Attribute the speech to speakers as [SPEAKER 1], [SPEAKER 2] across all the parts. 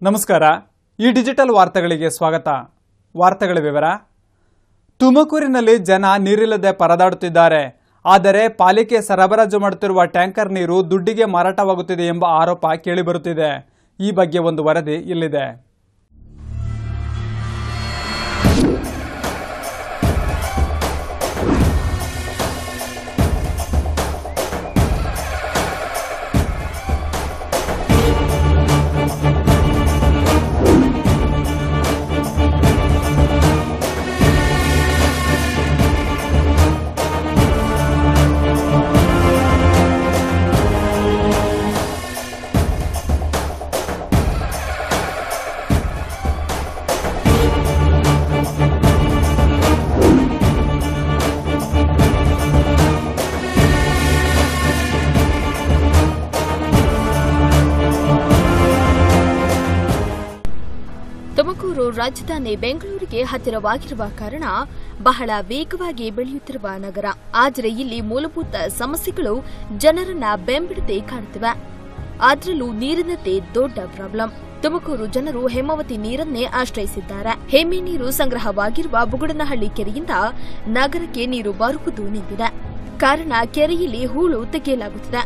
[SPEAKER 1] ನಮಸ್ಕಾರ ಈ ಡಿಜಿಟಲ್ ವಾರ್ತೆಗಳಿಗೆ ಸ್ವಾಗತ ವಾರ್ತೆಗಳ ವಿವರ ತುಮಕೂರಿನಲ್ಲಿ ಜನ ನೀರಿಲ್ಲದೆ ಪರದಾಡುತ್ತಿದ್ದಾರೆ ಆದರೆ ಪಾಲಿಕೆ ಸರಬರಾಜು ಮಾಡುತ್ತಿರುವ ಟ್ಯಾಂಕರ್ ನೀರು ದುಡ್ಡಿಗೆ ಮಾರಾಟವಾಗುತ್ತಿದೆ ಎಂಬ ಆರೋಪ ಕೇಳಿಬರುತ್ತಿದೆ ಈ ಬಗ್ಗೆ ಒಂದು ವರದಿ ಇಲ್ಲಿದೆ
[SPEAKER 2] ತುಮಕೂರು ರಾಜಧಾನಿ ಬೆಂಗಳೂರಿಗೆ ಹತ್ತಿರವಾಗಿರುವ ಕಾರಣ ಬಹಳ ವೇಗವಾಗಿ ಬೆಳೆಯುತ್ತಿರುವ ನಗರ ಆದರೆ ಇಲ್ಲಿ ಮೂಲಭೂತ ಸಮಸ್ಯೆಗಳು ಜನರನ್ನ ಬೆಂಬಿಡದೆ ಕಾಡುತ್ತಿವೆ ಅದರಲ್ಲೂ ನೀರಿನದ್ದೇ ದೊಡ್ಡ ಪ್ರಾಬ್ಲಮ್ ತುಮಕೂರು ಜನರು ಹೇಮಾವತಿ ನೀರನ್ನೇ ಆಶ್ರಯಿಸಿದ್ದಾರೆ ಹೇಮೆ ನೀರು ಸಂಗ್ರಹವಾಗಿರುವ ಬುಗುಡನಹಳ್ಳಿ ಕೆರೆಯಿಂದ ನಗರಕ್ಕೆ ನೀರು ಬರುವುದು ನಿಂತಿದೆ ಕಾರಣ ಕೆರೆಯಲ್ಲಿ ಹೂಳು ತೆಗೆಯಲಾಗುತ್ತಿದೆ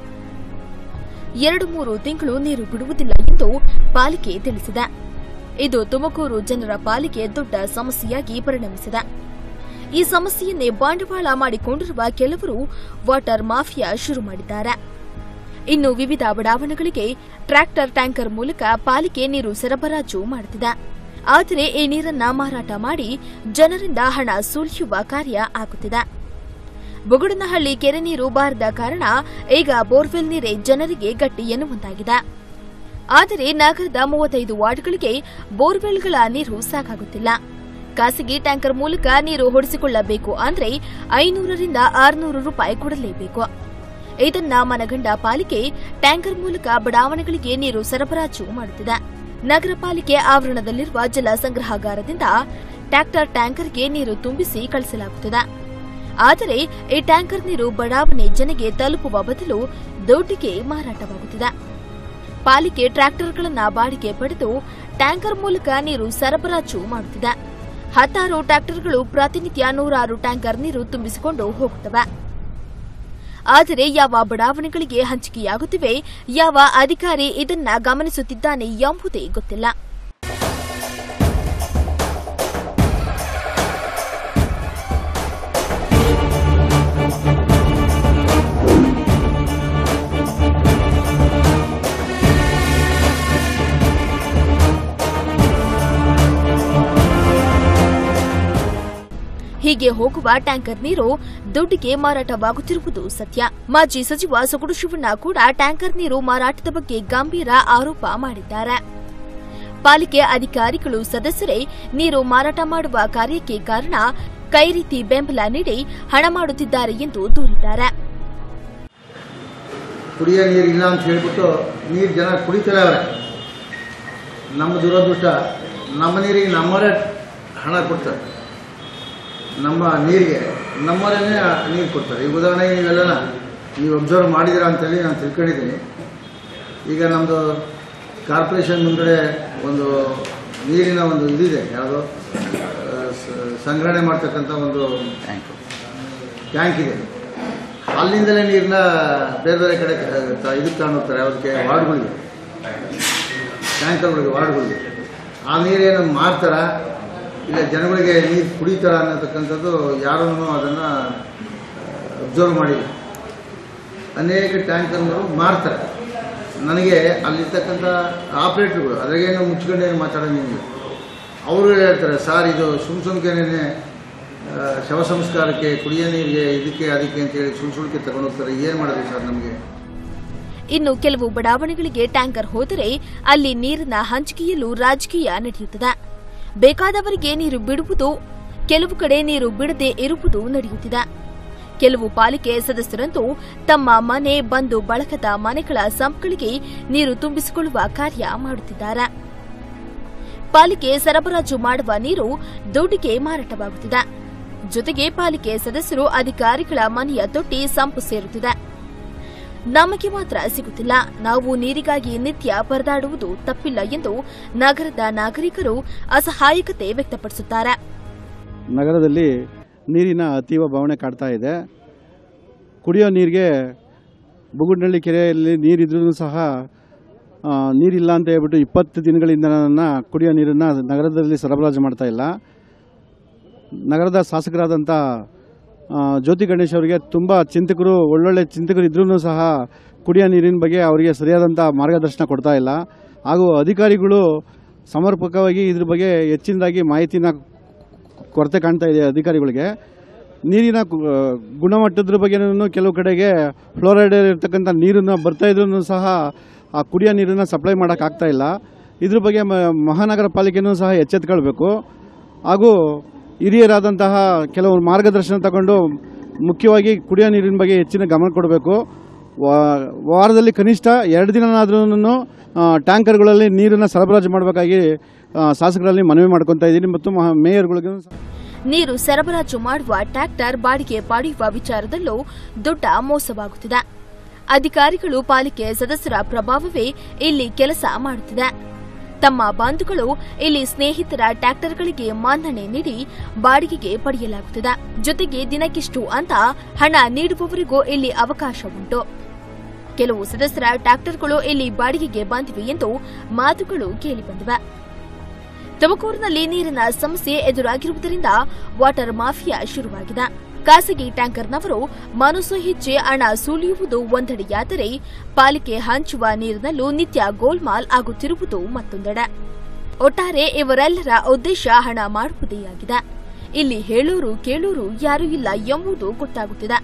[SPEAKER 2] ಎರಡು ಮೂರು ತಿಂಗಳು ನೀರು ಬಿಡುವುದಿಲ್ಲ ಎಂದು ಪಾಲಿಕೆ ತಿಳಿಸಿದೆ ಇದು ತುಮಕೂರು ಜನರ ಪಾಲಿಗೆ ದೊಡ್ಡ ಸಮಸ್ಯೆಯಾಗಿ ಪರಿಣಮಿಸಿದೆ ಈ ಸಮಸ್ಯೆಯನ್ನೇ ಬಂಡವಾಳ ಮಾಡಿಕೊಂಡಿರುವ ಕೆಲವರು ವಾಟರ್ ಮಾಫಿಯಾ ಶುರು ಮಾಡಿದ್ದಾರೆ ಇನ್ನು ವಿವಿಧ ಬಡಾವಣೆಗಳಿಗೆ ಟ್ರ್ಯಾಕ್ಟರ್ ಟ್ಯಾಂಕರ್ ಮೂಲಕ ಪಾಲಿಕೆ ನೀರು ಸರಬರಾಜು ಮಾಡುತ್ತಿದೆ ಆದರೆ ಈ ನೀರನ್ನ ಮಾರಾಟ ಮಾಡಿ ಜನರಿಂದ ಹಣ ಸುಲಿಯುವ ಕಾರ್ಯ ಆಗುತ್ತಿದೆ ಬುಗುಡನಹಳ್ಳಿ ಕೆರೆ ನೀರು ಬಾರದ ಕಾರಣ ಈಗ ಬೋರ್ವೆಲ್ ನೀರೇ ಜನರಿಗೆ ಗಟ್ಟಿ ಎನ್ನುವಂತಾಗಿದೆ ಆದರೆ ನಗರದ ಮೂವತ್ತೈದು ವಾರ್ಡ್ಗಳಿಗೆ ಬೋರ್ವೆಲ್ಗಳ ನೀರು ಸಾಕಾಗುತ್ತಿಲ್ಲ ಖಾಸಗಿ ಟ್ಯಾಂಕರ್ ಮೂಲಕ ನೀರು ಹೊಡೆಸಿಕೊಳ್ಳಬೇಕು ಅಂದ್ರೆ ಐನೂರರಿಂದ ಆರುನೂರು ರೂಪಾಯಿ ಕೊಡಲೇಬೇಕು ಇದನ್ನ ಮನಗಂಡ ಪಾಲಿಕೆ ಟ್ಯಾಂಕರ್ ಮೂಲಕ ಬಡಾವಣೆಗಳಿಗೆ ನೀರು ಸರಬರಾಜು ಮಾಡುತ್ತಿದೆ ನಗರ ಪಾಲಿಕೆ ಆವರಣದಲ್ಲಿರುವ ಜಲ ಸಂಗ್ರಹಾಗಾರದಿಂದ ಟ್ರ್ಯಾಕ್ಟರ್ ಟ್ಯಾಂಕರ್ಗೆ ನೀರು ತುಂಬಿಸಿ ಕಳಿಸಲಾಗುತ್ತಿದೆ ಆದರೆ ಈ ಟ್ಯಾಂಕರ್ ನೀರು ಬಡಾವಣೆ ಜನಗೆ ತಲುಪುವ ಬದಲು ದುಡ್ಡಿಗೆ ಮಾರಾಟವಾಗುತ್ತಿದೆ ಪಾಲಿಕೆ ಟ್ರ್ಯಾಕ್ಟರ್ಗಳನ್ನ ಬಾಡಿಗೆ ಪಡೆದು ಟ್ಯಾಂಕರ್ ಮೂಲಕ ನೀರು ಸರಬರಾಜು ಮಾಡುತ್ತಿದೆ ಹತ್ತಾರು ಟ್ರ್ಯಾಕ್ಟರ್ಗಳು ಪ್ರತಿನಿತ್ಯ ನೂರಾರು ಟ್ಯಾಂಕರ್ ನೀರು ತುಂಬಿಸಿಕೊಂಡು ಹೋಗುತ್ತವೆ ಆದರೆ ಯಾವ ಬಡಾವಣೆಗಳಿಗೆ ಹಂಚಿಕೆಯಾಗುತ್ತಿವೆ ಯಾವ ಅಧಿಕಾರಿ ಇದನ್ನ ಗಮನಿಸುತ್ತಿದ್ದಾನೆ ಎಂಬುದೇ ಗೊತ್ತಿಲ್ಲ ಹೀಗೆ ಹೋಗುವ ಟ್ಯಾಂಕರ್ ನೀರು ದುಡ್ಡಿಗೆ ಮಾರಾಟವಾಗುತ್ತಿರುವುದು ಸತ್ಯ ಮಾಜಿ ಸಚಿವ ಸೊಗಡು ಶಿವಣ್ಣ ಕೂಡ ಟ್ಯಾಂಕರ್ ನೀರು ಮಾರಾಟದ ಬಗ್ಗೆ ಗಂಭೀರ ಆರೋಪ ಮಾಡಿದ್ದಾರೆ ಪಾಲಿಕೆ ಅಧಿಕಾರಿಗಳು ಸದಸ್ಯರೇ ನೀರು ಮಾರಾಟ ಮಾಡುವ ಕಾರ್ಯಕ್ಕೆ ಕಾರಣ ಕೈ ರೀತಿ ಬೆಂಬಲ ನೀಡಿ ಹಣ ಮಾಡುತ್ತಿದ್ದಾರೆ ಎಂದು ದೂರಿದ್ದಾರೆ
[SPEAKER 3] ಕುಡಿಯೋ ನೀರು ಇಲ್ಲ ಅಂತ ಹೇಳ್ಬಿಟ್ಟು ನೀರು ಜನ ಕುಡಿತಾರೆ ಅವರೇ ನಮ್ಮ ದುರದೃಷ್ಟ ನಮ್ಮ ನೀರಿಗೆ ನಮ್ಮವರೇ ಹಣ ಕೊಡ್ತಾರೆ ನಮ್ಮ ನೀರಿಗೆ ನಮ್ಮವರೇ ನೀರು ಕೊಡ್ತಾರೆ ಈಗ ಉದಾಹರಣೆಗೆ ನೀವೆಲ್ಲ ನೀವು ಅಬ್ಸರ್ವ್ ಮಾಡಿದ್ದೀರಾ ಅಂತೇಳಿ ನಾನು ತಿಳ್ಕೊಂಡಿದ್ದೀನಿ ಈಗ ನಮ್ಮದು ಕಾರ್ಪೊರೇಷನ್ ಮುಂದ್ಗಡೆ ಒಂದು ನೀರಿನ ಒಂದು ಇದಿದೆ ಯಾವುದೋ ಆ, ಸ- ಸಂಗ್ರಹಣೆ ಮಾಡ್ತಕ್ಕಂಥ ಒಂದು ಟ್ಯಾಂಕ್ ಇದೆ ಅಲ್ಲಿಂದಲೇ ನೀರನ್ನ ಬೇರೆ ಬೇರೆ ಕಡೆ ತ- ಇದಕ್ಕೆ ತಗೊಂಡು ಹೋಗ್ತಾರೆ ಅದಕ್ಕೆ ವಾರ್ಡ್ಗಳಿಗೆ ಟ್ಯಾಂಕರ್ಗಳಿಗೆ ವಾರ್ಡ್ಗಳಿಗೆ ಆ ನೀರೇನು ಮಾರ್ತಾರ ಇಲ್ಲ ಜನಗಳಿಗೆ ನೀರು ಕುಡಿತಾರ ಅನ್ನತಕ್ಕಂಥದ್ದು ಯಾರೂ ಅದನ್ನು ಅಬ್ಸರ್ವ್ ಮಾಡಿಲ್ಲ ಅನೇಕ ಟ್ಯಾಂಕರ್ಗಳು ಮಾರ್ತಾರೆ ನನಗೆ ಅಲ್ಲಿರ್ತಕ್ಕಂಥ ಆಪ್ರೇಟ್ರುಗಳು ಅದ್ರಾಗೇನು ಮುಚ್ಕೊಂಡೇನು ಮಾತಾಡೋಂಗಿಲ್ಲ ಅವರು ಹೇಳ್ತಾರೆ ಸರ್ ಇದು ಸುಮ್ ಸುಮ್ಕೆನೇ ಶವ ಸಂಸ್ಕಾರಕ್ಕೆ ಕುಡಿಯೋ ನೀರಿಗೆ ಇದಕ್ಕೆ ಅದಕ್ಕೆ ಅಂತೇಳಿ ಸುಮ್ ಸುಮ್ಕೆ ತಗೊಂಡು ಹೋಗ್ತಾರೆ ಏನು ಮಾಡೋದು ಸರ್ ನಮಗೆ
[SPEAKER 2] ಇನ್ನು ಕೆಲವು ಬಡಾವಣೆಗಳಿಗೆ ಟ್ಯಾಂಕರ್ ಹೋದರೆ ಅಲ್ಲಿ ನೀರಿನ ಹಂಚಿಕೆಯಲ್ಲೂ ರಾಜಕೀಯ ನಡೆಯುತ್ತದೆ ಬೇಕಾದವರಿಗೆ ನೀರು ಬಿಡುವುದು ಕೆಲವು ಕಡೆ ನೀರು ಬಿಡದೆ ಇರುವುದು ನಡೆಯುತ್ತಿದೆ ಕೆಲವು ಪಾಲಿಕೆ ಸದಸ್ಯರಂತೂ ತಮ್ಮ ಮನೆ ಬಂದು ಬಳಕದ ಮನೆಗಳ ಸಂಪ್ಗಳಿಗೆ ನೀರು ತುಂಬಿಸಿಕೊಳ್ಳುವ ಕಾರ್ಯ ಮಾಡುತ್ತಿದ್ದಾರೆ ಪಾಲಿಕೆ ಸರಬರಾಜು ಮಾಡುವ ನೀರು ದುಡ್ಡಿಗೆ ಮಾರಾಟವಾಗುತ್ತಿದೆ ಜೊತೆಗೆ ಪಾಲಿಕೆ ಸದಸ್ಯರು ಅಧಿಕಾರಿಗಳ ಮನೆಯ ತೊಟ್ಟಿ ಸಂಪು ಸೇರುತ್ತಿದೆ ನಮಗೆ ಮಾತ್ರ ಸಿಗುತ್ತಿಲ್ಲ ನಾವು ನೀರಿಗಾಗಿ ನಿತ್ಯ ಪರದಾಡುವುದು ತಪ್ಪಿಲ್ಲ ಎಂದು ನಗರದ ನಾಗರಿಕರು ಅಸಹಾಯಕತೆ ವ್ಯಕ್ತಪಡಿಸುತ್ತಾರೆ
[SPEAKER 4] ನಗರದಲ್ಲಿ ನೀರಿನ ಅತೀವ ಬವಣೆ ಕಾಡ್ತಾ ಇದೆ ಕುಡಿಯೋ ನೀರಿಗೆ ಬುಗುಡ್ನಳ್ಳಿ ಕೆರೆಯಲ್ಲಿ ನೀರಿದ್ರೂ ಸಹ ಆ, ನೀರಿಲ್ಲ ಅಂತ ಹೇಳ್ಬಿಟ್ಟು ಇಪ್ಪತ್ತು ದಿನಗಳಿಂದ ನನ್ನ ಕುಡಿಯೋ ನೀರನ್ನು ನಗರದಲ್ಲಿ ಸರಬರಾಜು ಮಾಡ್ತಾ ಇಲ್ಲ ನಗರದ ಶಾಸಕರಾದಂಥ ಆ, ಜ್ಯೋತಿ ಗಣೇಶ್ ಅವರಿಗೆ ತುಂಬ ಚಿಂತಕರು ಒಳ್ಳೊಳ್ಳೆ ಚಿಂತಕರು ಇದ್ರೂ ಸಹ ಕುಡಿಯೋ ನೀರಿನ ಬಗ್ಗೆ ಅವರಿಗೆ ಸರಿಯಾದಂಥ ಮಾರ್ಗದರ್ಶನ ಕೊಡ್ತಾ ಇಲ್ಲ ಹಾಗೂ ಅಧಿಕಾರಿಗಳು ಸಮರ್ಪಕವಾಗಿ ಇದ್ರ ಬಗ್ಗೆ ಹೆಚ್ಚಿನದಾಗಿ ಮಾಹಿತಿನ ಕೊರತೆ ಕಾಣ್ತಾ ಇದೆ ಅಧಿಕಾರಿಗಳಿಗೆ ನೀರಿನ ಕು- ಗುಣಮಟ್ಟದ ಬಗ್ಗೆನೂ ಕೆಲವು ಕಡೆಗೆ ಫ್ಲೋರೈಡ್ ಇರ್ತಕ್ಕಂಥ ನೀರನ್ನು ಬರ್ತಾ ಇದ್ರೂ ಸಹ ಆ ಕುಡಿಯೋ ನೀರನ್ನು ಸಪ್ಲೈ ಮಾಡೋಕ್ಕಾಗ್ತಾ ಇಲ್ಲ ಇದ್ರ ಬಗ್ಗೆ ಮ- ಮಹಾನಗರ ಪಾಲಿಕೆನೂ ಸಹ ಎಚ್ಚೆತ್ಕೊಳ್ಬೇಕು ಹಾಗೂ ಹಿರಿಯರಾದಂತಹ ಕೆಲವು ಮಾರ್ಗದರ್ಶನ ತಗೊಂಡು ಮುಖ್ಯವಾಗಿ ಕುಡಿಯೋ ನೀರಿನ ಬಗ್ಗೆ ಹೆಚ್ಚಿನ ಗಮನ ಕೊಡಬೇಕು ವಾ- ವಾರದಲ್ಲಿ ಕನಿಷ್ಠ ಎರಡು ದಿನನಾದ್ರೂ ಟ್ಯಾಂಕರ್ಗಳಲ್ಲಿ ನೀರನ್ನು ಸರಬರಾಜು ಮಾಡಬೇಕಾಗಿ ಆ, ಶಾಸಕರಲ್ಲಿ ಮನವಿ ಮಾಡ್ಕೊತಾ ಇದ್ದೀನಿ ಮತ್ತು ಮಹಾ- ಮೇಯರ್ಗಳಿಗೂ ಸಹ
[SPEAKER 2] ನೀರು ಸರಬರಾಜು ಮಾಡುವ ಟ್ರ್ಯಾಕ್ಟರ್ ಬಾಡಿಗೆ ಪಡೆಯುವ ವಿಚಾರದಲ್ಲೂ ದೊಡ್ಡ ಮೋಸವಾಗುತ್ತಿದೆ ಅಧಿಕಾರಿಗಳು ಪಾಲಿಕೆ ಸದಸ್ಯರ ಪ್ರಭಾವವೇ ಇಲ್ಲಿ ಕೆಲಸ ಮಾಡುತ್ತಿದೆ ತಮ್ಮ ಬಂಧುಗಳು ಇಲ್ಲಿ ಸ್ನೇಹಿತರ ಟ್ರ್ಯಾಕ್ಟರ್ಗಳಿಗೆ ಮನ್ನಣೆ ನೀಡಿ ಬಾಡಿಗೆಗೆ ಪಡೆಯಲಾಗುತ್ತಿದೆ ಜೊತೆಗೆ ದಿನಕ್ಕಿಷ್ಟು ಅಂತ ಹಣ ನೀಡುವವರಿಗೂ ಇಲ್ಲಿ ಅವಕಾಶ ಉಂಟು ಕೆಲವು ಸದಸ್ಯರ ಟ್ರ್ಯಾಕ್ಟರ್ಗಳು ಇಲ್ಲಿ ಬಾಡಿಗೆಗೆ ಬಂದಿವೆ ಎಂದು ಮಾತುಗಳು ಕೇಳಿಬಂದಿವೆ ತುಮಕೂರಿನಲ್ಲಿ ನೀರಿನ ಸಮಸ್ಯೆ ಎದುರಾಗಿರುವುದರಿಂದ ವಾಟರ್ ಮಾಫಿಯಾ ಶುರುವಾಗಿದೆ ಖಾಸಗಿ ಟ್ಯಾಂಕರ್ನವರು ಮನಸ್ಸು ಹೆಚ್ಚೆ ಹಣ ಸುಲಿಯುವುದು ಒಂದೆಡೆಯಾದರೆ ಪಾಲಿಕೆ ಹಂಚುವ ನೀರಿನಲ್ಲೂ ನಿತ್ಯ ಗೋಲ್ಮಾಲ್ ಆಗುತ್ತಿರುವುದು ಮತ್ತೊಂದೆಡೆ ಒಟ್ಟಾರೆ ಇವರೆಲ್ಲರ ಉದ್ದೇಶ ಹಣ ಮಾಡುವುದೇ ಆಗಿದೆ ಇಲ್ಲಿ ಹೇಳೋರು ಕೇಳೋರು ಯಾರೂ ಇಲ್ಲ ಎಂಬುದು ಗೊತ್ತಾಗುತ್ತಿದೆ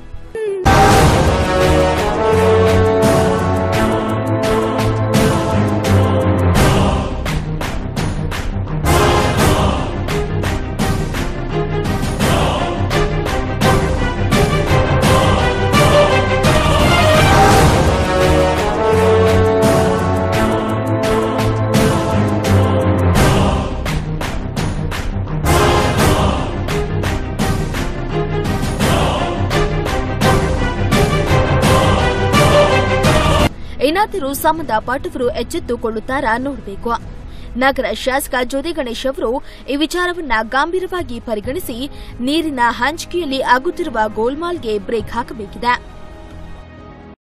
[SPEAKER 2] ಏನಾದರೂ ಸಂಬಂಧಪಟ್ಟವರು ಎಚ್ಚೆತ್ತುಕೊಳ್ಳುತ್ತಾರಾ ನೋಡಬೇಕು ನಗರ ಶಾಸಕ ಜ್ಯೋತಿ ಗಣೇಶ್ ಅವರು ಈ ವಿಚಾರವನ್ನ ಗಂಭೀರವಾಗಿ ಪರಿಗಣಿಸಿ ನೀರಿನ ಹಂಚಿಕೆಯಲ್ಲಿ ಆಗುತ್ತಿರುವ ಗೋಲ್ಮಾಲ್ಗೆ ಬ್ರೇಕ್ ಹಾಕಬೇಕಿದೆ